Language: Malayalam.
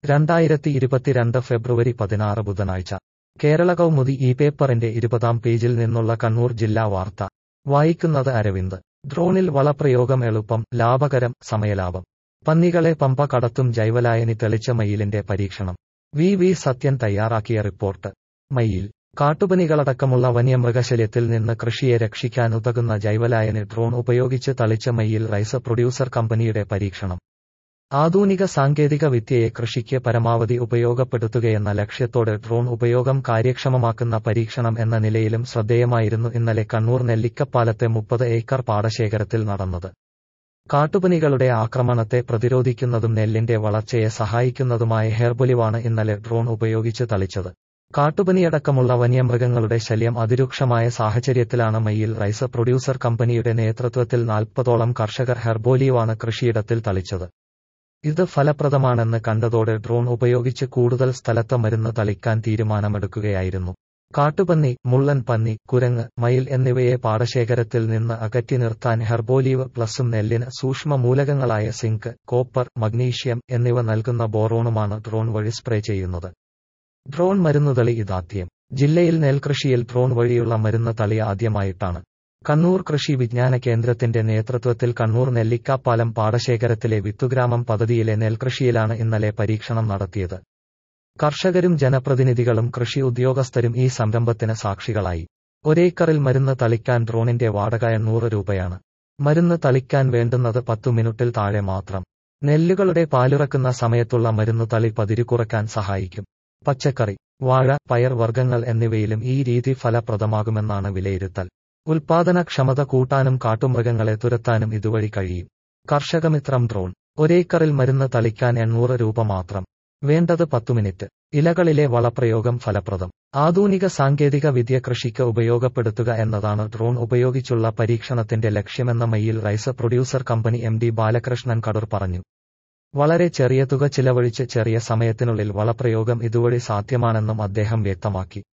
രണ്ടായിരത്തി ഇരുപത്തിരണ്ട് ഫെബ്രുവരി പതിനാറ് ബുധനാഴ്ച കേരള കൗമുദി ഈ പേപ്പറിന്റെ ഇരുപതാം പേജിൽ നിന്നുള്ള കണ്ണൂർ ജില്ലാ വാർത്ത വായിക്കുന്നത് അരവിന്ദ് ഡ്രോണിൽ വളപ്രയോഗം എളുപ്പം ലാഭകരം സമയലാഭം പന്നികളെ പമ്പ കടത്തും ജൈവലായനി തെളിച്ച മയിലിന്റെ പരീക്ഷണം വി വി സത്യൻ തയ്യാറാക്കിയ റിപ്പോർട്ട് മയിൽ കാട്ടുപനികളടക്കമുള്ള വന്യമൃഗശല്യത്തിൽ നിന്ന് കൃഷിയെ രക്ഷിക്കാനുതകുന്ന ജൈവലായനി ഡ്രോൺ ഉപയോഗിച്ച് തളിച്ച മയിൽ റൈസ് പ്രൊഡ്യൂസർ കമ്പനിയുടെ പരീക്ഷണം ആധുനിക സാങ്കേതിക വിദ്യയെ കൃഷിക്ക് പരമാവധി ഉപയോഗപ്പെടുത്തുകയെന്ന ലക്ഷ്യത്തോടെ ഡ്രോൺ ഉപയോഗം കാര്യക്ഷമമാക്കുന്ന പരീക്ഷണം എന്ന നിലയിലും ശ്രദ്ധേയമായിരുന്നു ഇന്നലെ കണ്ണൂർ നെല്ലിക്കപ്പാലത്തെ മുപ്പത് ഏക്കർ പാടശേഖരത്തിൽ നടന്നത് കാട്ടുപനികളുടെ ആക്രമണത്തെ പ്രതിരോധിക്കുന്നതും നെല്ലിന്റെ വളർച്ചയെ സഹായിക്കുന്നതുമായ ഹെർബൊലിവാണ് ഇന്നലെ ഡ്രോൺ ഉപയോഗിച്ച് തളിച്ചത് കാട്ടുപനിയടക്കമുള്ള വന്യമൃഗങ്ങളുടെ ശല്യം അതിരൂക്ഷമായ സാഹചര്യത്തിലാണ് മയ്യിൽ റൈസ് പ്രൊഡ്യൂസർ കമ്പനിയുടെ നേതൃത്വത്തിൽ നാൽപ്പതോളം കർഷകർ ഹെർബോലിവാണ് കൃഷിയിടത്തിൽ തളിച്ചത് ഇത് ഫലപ്രദമാണെന്ന് കണ്ടതോടെ ഡ്രോൺ ഉപയോഗിച്ച് കൂടുതൽ സ്ഥലത്ത് മരുന്ന് തളിക്കാൻ തീരുമാനമെടുക്കുകയായിരുന്നു കാട്ടുപന്നി മുള്ളൻ പന്നി കുരങ്ങ് മയിൽ എന്നിവയെ പാടശേഖരത്തിൽ നിന്ന് അകറ്റി നിർത്താൻ ഹെർബോലീവ് പ്ലസും നെല്ലിന് സൂക്ഷ്മ മൂലകങ്ങളായ സിങ്ക് കോപ്പർ മഗ്നീഷ്യം എന്നിവ നൽകുന്ന ബോറോണുമാണ് ഡ്രോൺ വഴി സ്പ്രേ ചെയ്യുന്നത് ഡ്രോൺ മരുന്നുതളി ഇതാദ്യം ജില്ലയിൽ നെൽകൃഷിയിൽ ഡ്രോൺ വഴിയുള്ള മരുന്ന് തളി ആദ്യമായിട്ടാണ് കണ്ണൂർ കൃഷി വിജ്ഞാന കേന്ദ്രത്തിന്റെ നേതൃത്വത്തിൽ കണ്ണൂർ നെല്ലിക്കാപ്പാലം പാടശേഖരത്തിലെ വിത്തുഗ്രാമം പദ്ധതിയിലെ നെൽകൃഷിയിലാണ് ഇന്നലെ പരീക്ഷണം നടത്തിയത് കർഷകരും ജനപ്രതിനിധികളും കൃഷി ഉദ്യോഗസ്ഥരും ഈ സംരംഭത്തിന് സാക്ഷികളായി ഒരേക്കറിൽ മരുന്ന് തളിക്കാൻ ഡ്രോണിന്റെ വാടക എണ്ണൂറ് രൂപയാണ് മരുന്ന് തളിക്കാൻ വേണ്ടുന്നത് പത്തു മിനിറ്റിൽ താഴെ മാത്രം നെല്ലുകളുടെ പാലുറക്കുന്ന സമയത്തുള്ള മരുന്ന് തളി പതിരു കുറയ്ക്കാൻ സഹായിക്കും പച്ചക്കറി വാഴ പയർ വർഗ്ഗങ്ങൾ എന്നിവയിലും ഈ രീതി ഫലപ്രദമാകുമെന്നാണ് വിലയിരുത്തൽ ഉൽപാദനക്ഷമത കൂട്ടാനും കാട്ടുമൃഗങ്ങളെ തുരത്താനും ഇതുവഴി കഴിയും കർഷകമിത്രം ഡ്രോൺ ഒരേക്കറിൽ മരുന്ന് തളിക്കാൻ എണ്ണൂറ് രൂപ മാത്രം വേണ്ടത് പത്തു മിനിറ്റ് ഇലകളിലെ വളപ്രയോഗം ഫലപ്രദം ആധുനിക സാങ്കേതിക വിദ്യ കൃഷിക്ക് ഉപയോഗപ്പെടുത്തുക എന്നതാണ് ഡ്രോൺ ഉപയോഗിച്ചുള്ള പരീക്ഷണത്തിന്റെ ലക്ഷ്യമെന്ന Mayyil rice producer company M D Balakrishnan Kadur പറഞ്ഞു വളരെ ചെറിയ തുക ചിലവഴിച്ച് ചെറിയ സമയത്തിനുള്ളിൽ വളപ്രയോഗം ഇതുവഴി സാധ്യമാണെന്നും അദ്ദേഹം വ്യക്തമാക്കി